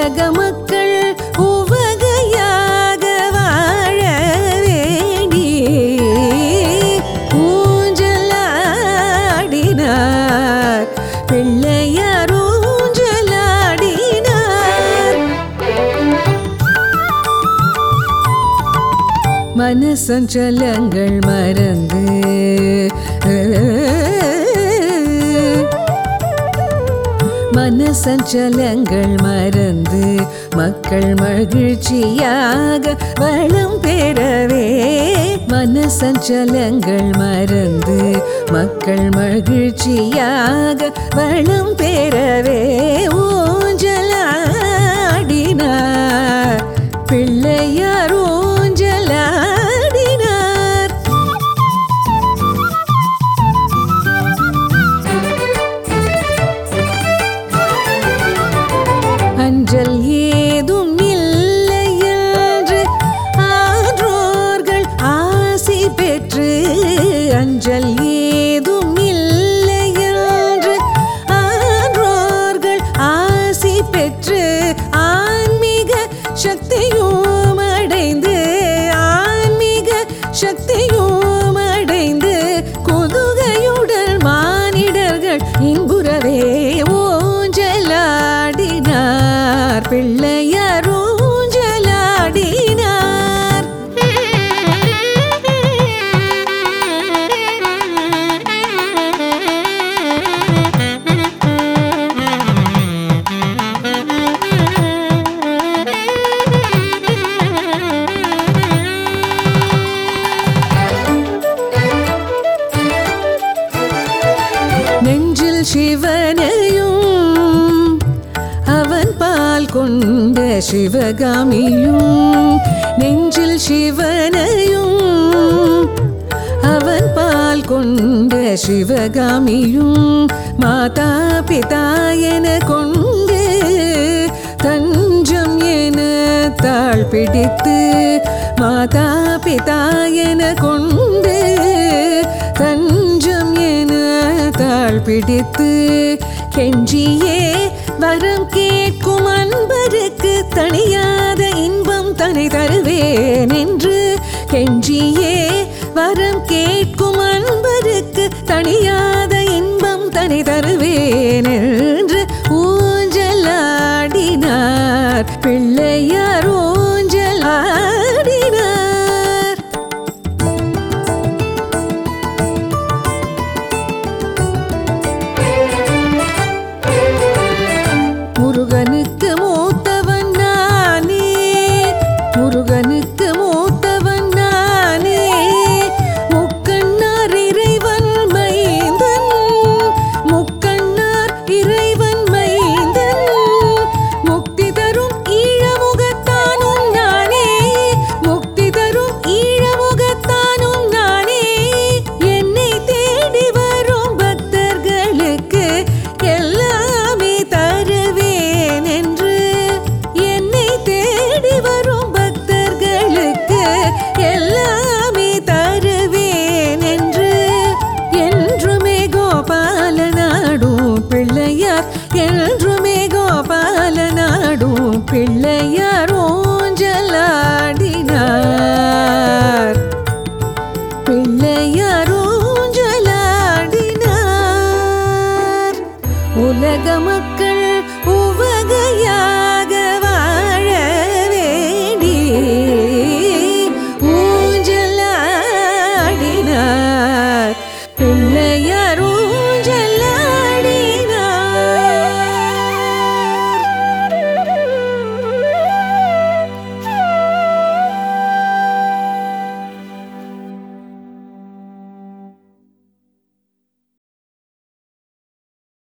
உலக மக்கள் உவகையாக வாழ வேண்டி ஊஞ்சலாடினார் பிள்ளையார் ஊஞ்சலாடினார் மனசஞ்சலங்கள் மறந்து மனசஞ்சலங்கள் மறந்து மக்கள் மகிழ்ச்சியாக வளம் பெறவே மனசஞ்சலங்கள் மறந்து மக்கள் மகிழ்ச்சியாக வளம் பெறவே ஊஞ்சலாடினார் பிள்ளையார் ஊஞ்சலாடினார் அஞ்சல் ஏதும் இல்லை என்று ஆன்றோர்கள் ஆசி பெற்று அஞ்சல் ஏதும் இல்லை என்று ஆன்றோர்கள் ஆசி பெற்று ஆன்மீக சக்தியும் அடைந்து ஆன்மீக சக்தியும் அடைந்து குதுகையுடன் மானிடர்கள் இன்புறவே ஊஞ்சலாடினார் பிள்ளையார் ஊஞ்சலாடினார் நெஞ்சில் சிவனையும் அவன் பால் கொண்ட சிவகாமியும் நெஞ்சில் சிவனையும் அவன் பால் கொண்ட சிவகாமியும் மாதா பிதா என கொண்டு தஞ்சம் என தாழ் பிடித்து மாதா பிதா என கொண்டு தஞ்சம் என தாழ் பிடித்து கெஞ்சியே வரம் கேட்கும் அன்பருக்கு தணியாத இன்பம் தனை தருவேன் என்று கெஞ்சியே வரம் கேட்கும் அன்பருக்கு தணியாத இன்பம் தனை தருவேன் என்று ஊஞ்சலாடினார் பிள்ளையார் ஊஞ்சலாடினார் முருகனுக்கு மூத்த